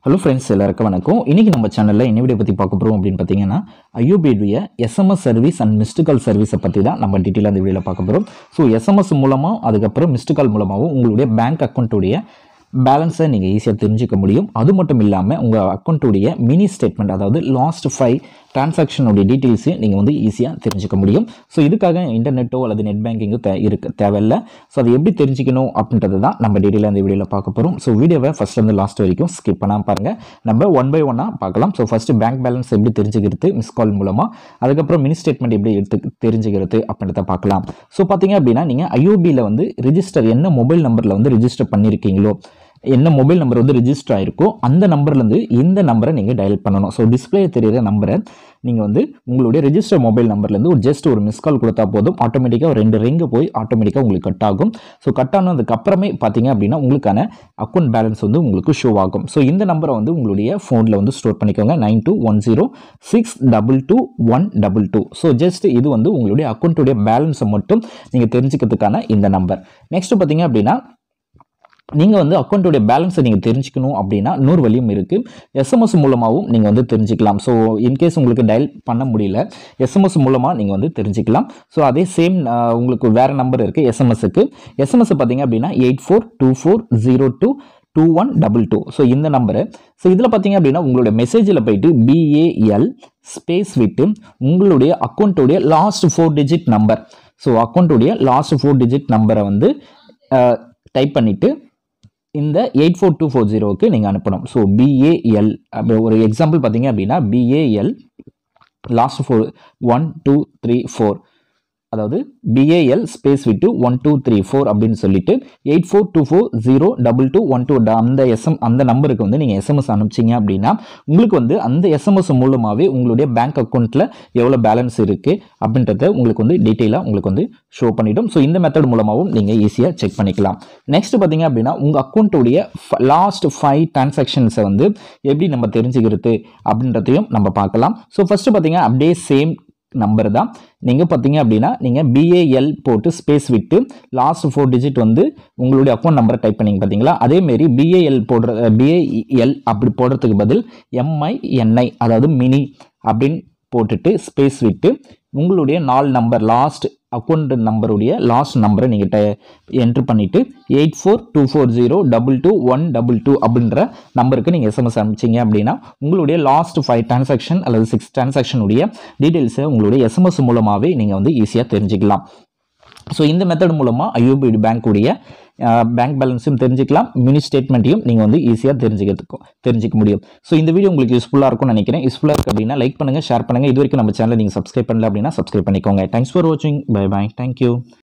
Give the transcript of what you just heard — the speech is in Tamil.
ஹலோ ஃப்ரெண்ட்ஸ் எல்லாருக்கும் வணக்கம் இன்றைக்கி நம்ம சேனலில் என்ன வீடியோ பற்றி பார்க்க போகிறோம் அப்படின்னு பார்த்தீங்கன்னா ஐயூபியுடைய SMS service and missed call சர்வீஸை பற்றி தான் நம்ம டீட்டெயிலாக அந்த வீடியோவில் பார்க்க போகிறோம் ஸோ எஸ்எம்எஸ் மூலமாக அதுக்கப்புறம் மிஸ்டு கால் மூலமாகவும் உங்களுடைய பேங்க் அக்கௌண்ட்டுடைய பேலன்ஸை நீங்கள் ஈஸியாக தெரிஞ்சுக்க முடியும் அது மட்டும் இல்லாமல் உங்கள் அக்கௌண்ட்டுடைய மினி ஸ்டேட்மெண்ட் அதாவது லாஸ்ட் ஃபைவ் டிரான்சாக்ஷனுடைய டீட்டெயில்ஸையும் நீங்கள் வந்து ஈஸியாக தெரிஞ்சுக்க முடியும் ஸோ இதுக்காக இன்டர்நெட்டோ அல்லது நெட் பேங்கிங்கோ தே இருக்க தேவையில்லை ஸோ அதை எப்படி தெரிஞ்சுக்கணும் அப்படின்றது தான் நம்ம டீட்டெயிலாக இந்த வீடியோவில் பார்க்க போகிறோம் ஸோ வீடியோவை ஃபஸ்ட்லேருந்து லாஸ்ட் வரைக்கும் ஸ்கிப் பண்ணாமல் பாருங்கள் நம்ம ஒன் பை ஒன்னாக பார்க்கலாம் ஸோ ஃபஸ்ட்டு பேங்க் பேலன்ஸ் எப்படி தெரிஞ்சுக்கிறது மிஸ் கால் மூலமாக அதுக்கப்புறம் மினி ஸ்டேட்மெண்ட் எப்படி எடுத்து தெரிஞ்சுக்கிறது அப்படின்றத பார்க்கலாம் ஸோ பார்த்தீங்க அப்படின்னா நீங்கள் ஐஓபியில் வந்து ரிஜிஸ்டர் என்ன மொபைல் நம்பரில் வந்து ரிஜிஸ்டர் பண்ணியிருக்கீங்களோ என்ன மொபைல் நம்பர் வந்து ரிஜிஸ்டர் ஆயிருக்கோ அந்த நம்பர்லேருந்து இந்த நம்பரை நீங்கள் டயல் பண்ணணும் ஸோ டிஸ்பிளே தெரியிற நம்பரை நீங்கள் வந்து உங்களுடைய ரெஜிஸ்டர் மொபைல் நம்பர்லேருந்து ஒரு ஜஸ்ட் ஒரு மிஸ் கால் கொடுத்தா போதும் ஆட்டோமேட்டிக்காக ஒரு ரெண்டு ரிங்கு போய் ஆட்டோமேட்டிக்காக உங்களுக்கு கட் ஆகும் ஸோ கட் ஆனதுக்கு அப்புறமே பார்த்தீங்க அப்படின்னா உங்களுக்கான அக்கௌண்ட் பேலன்ஸ் வந்து உங்களுக்கு ஷோ ஆகும் ஸோ இந்த நம்பரை வந்து உங்களுடைய ஃபோனில் வந்து ஸ்டோர் பண்ணிக்கோங்க nine two one zero six double two one double two so just இது வந்து உங்களுடைய அக்கௌண்ட்டுடைய பேலன்ஸை மட்டும் நீங்கள் தெரிஞ்சுக்கிறதுக்கான இந்த நம்பர் நெக்ஸ்ட் பார்த்தீங்க அப்படின்னா நீங்கள் வந்து அக்கௌண்ட்டுடைய பேலன்ஸை நீங்கள் தெரிஞ்சுக்கணும் அப்படின்னா இன்னொரு வழியும் இருக்குது எஸ்எம்எஸ் மூலமாகவும் நீங்கள் வந்து தெரிஞ்சுக்கலாம் ஸோ இன்கேஸ் உங்களுக்கு டயல் பண்ண முடியல எஸ்எம்எஸ் மூலமாக நீங்கள் வந்து தெரிஞ்சுக்கலாம் ஸோ அதே சேம் உங்களுக்கு வேறு நம்பர் இருக்குது எஸ்எம்எஸ்க்கு எஸ்எம்எஸ் பார்த்தீங்க அப்படின்னா eight four two four zero two two one double two so இந்த நம்பரு ஸோ இதில் பார்த்தீங்க அப்படின்னா உங்களுடைய மெசேஜில் போயிட்டு பிஏஎல் ஸ்பேஸ் விட்டு உங்களுடைய அக்கௌண்ட்டுடைய last four digit number so அக்கௌண்ட்டுடைய லாஸ்ட் ஃபோர் டிஜிட் நம்பரை வந்து டைப் பண்ணிவிட்டு இந்த எயிட் ஃபோர் டூ ஃபோர் ஜீரோவுக்கு நீங்கள் அனுப்பணும் ஸோ பிஏஎல் ஒரு எக்ஸாம்பிள் பார்த்தீங்க அப்படின்னா BAL last four one two three four அதாவது பிஏஎல் ஸ்பேஸ் விட்டு ஒன் டூ த்ரீ ஃபோர் அப்படின்னு சொல்லிட்டு eight four two four zero double two one two அந்த எஸ்எம் அந்த நம்பருக்கு வந்து நீங்கள் எஸ்எம்எஸ் அனுப்பிச்சிங்க அப்படின்னா உங்களுக்கு வந்து அந்த எஸ்எம்எஸ் மூலமாகவே உங்களுடைய பேங்க் அக்கௌண்ட்டில் எவ்வளோ பேலன்ஸ் இருக்குது அப்படின்றத உங்களுக்கு வந்து டீட்டெயிலாக உங்களுக்கு வந்து ஷோ பண்ணிடும் ஸோ இந்த மெத்தட் மூலமாகவும் நீங்கள் ஈஸியாக செக் பண்ணிக்கலாம் நெக்ஸ்ட் பார்த்தீங்க அப்படின்னா உங்கள் அக்கௌண்ட்டுடைய லாஸ்ட் ஃபைவ் டிரான்சாக்ஷன்ஸை வந்து எப்படி நம்ம தெரிஞ்சுக்கிறது அப்படின்றதையும் நம்ம பார்க்கலாம் ஸோ ஃபஸ்ட்டு பார்த்தீங்க அப்படியே சேம் நம்பர் தான் நீங்கள் பார்த்தீங்க அப்படின்னா நீங்கள் பிஏஎல் போட்டு ஸ்பேஸ் விட்டு லாஸ்ட் ஃபோர் டிஜிட் வந்து உங்களுடைய அக்கௌண்ட் நம்பரை டைப் பண்ணிங்க பார்த்தீங்களா அதேமாரி பிஏஎல் போடுற பிஏஎல் அப்படி போடுறதுக்கு பதில் எம்ஐஎன்ஐ அதாவது மினி அப்படின்னு போட்டுட்டு ஸ்பேஸ் விட்டு உங்களுடைய நாலு நம்பர் லாஸ்ட் அக்கௌண்ட் நம்பருடைய லாஸ்ட் நம்பரை நீங்கள் ட என்ட்ரு பண்ணிவிட்டு eight four two four zero double two one double two அப்படின்ற நம்பருக்கு நீங்கள் எஸ்எம்எஸ் அனுப்பிச்சிங்க அப்படின்னா உங்களுடைய லாஸ்ட் ஃபைவ் டிரான்சாக்ஷன் அல்லது சிக்ஸ் டிரான்சாக்ஷனுடைய டீட்டெயில்ஸை உங்களுடைய எஸ்எம்எஸ் மூலமாகவே நீங்கள் வந்து ஈஸியாக தெரிஞ்சுக்கலாம் ஸோ இந்த மெத்தட் மூலமாக ஐஓபி பேங்க்குடைய பேங்க் பேலன்ஸும் தெரிஞ்சுக்கலாம் மினி ஸ்டேட்மெண்ட்டையும் நீங்கள் வந்து ஈஸியாக தெரிஞ்சுக்கிறதுக்கும் தெரிஞ்சிக்க முடியும் ஸோ இந்த வீடியோ உங்களுக்கு யூஸ்ஃபுல்லாக இருக்கும்னு நினைக்கிறேன் யூஸ்ஃபுல்லாக இருக்குது அப்படின்னா லைக் பண்ணுங்கள் ஷேர் பண்ணுங்கள் இது வரைக்கும் நம்ம சேனலை நீங்கள் சப்ஸ்கிரைப் பண்ணல அப்படின்னா சப்ஸ்கிரைப் பண்ணிக்கோங்க தேங்க்ஸ் ஃபார் வாட்சிங் பை பை தேங்க்யூ